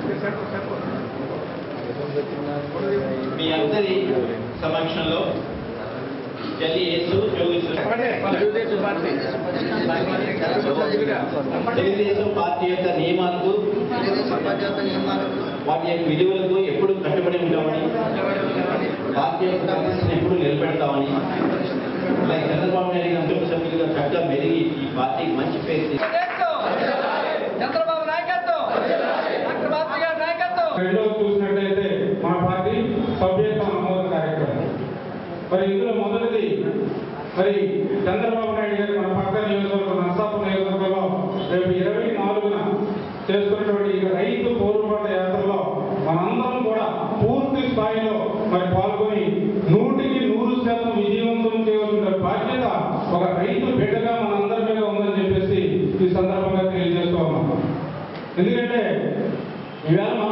మీ అందరి సమక్షంలో జల్లి యేసు తెలుగుదేశం పార్టీ యొక్క నియమాలకు వాటి యొక్క విలువలకు ఎప్పుడు కట్టుబడి ఉంటామని పార్టీ యొక్క కమిషన్ ఎప్పుడు నిలబెడతామని అలాగే చంద్రబాబు నాయుడు గారు కుటుంబ సభ్యులుగా చక్కగా మెరిగి ఈ పార్టీకి మంచి పేరు తెచ్చి చంద్రబాబు నాయకత్వం డాక్టర్ బాబు గారి నాయకత్వం రెండవ చూసినట్లయితే మన పార్టీ సభ్యత్వ నమోదు కార్యక్రమం మరి ఇందులో మొదటిది మరి చంద్రబాబు నాయుడు గారు మన పక్క నియోజకవర్గం నర్సాపు నియోజకవర్గంలో రేపు ఇరవై నాలుగున చేస్తున్నటువంటి ఈ రైతు పోరుబాట యాత్రలో మనందరం కూడా పూర్తి స్థాయిలో మరి పాల్గొని నూటికి నూరు శాతం విజయవంతం చేయవలసిన బాధ్యత ఒక రైతు బిడ్డగా మనందరి మీద ఉందని చెప్పేసి ఈ సందర్భంగా తెలియజేస్తూ ఉన్నాం ఎందుకంటే ఈవేళ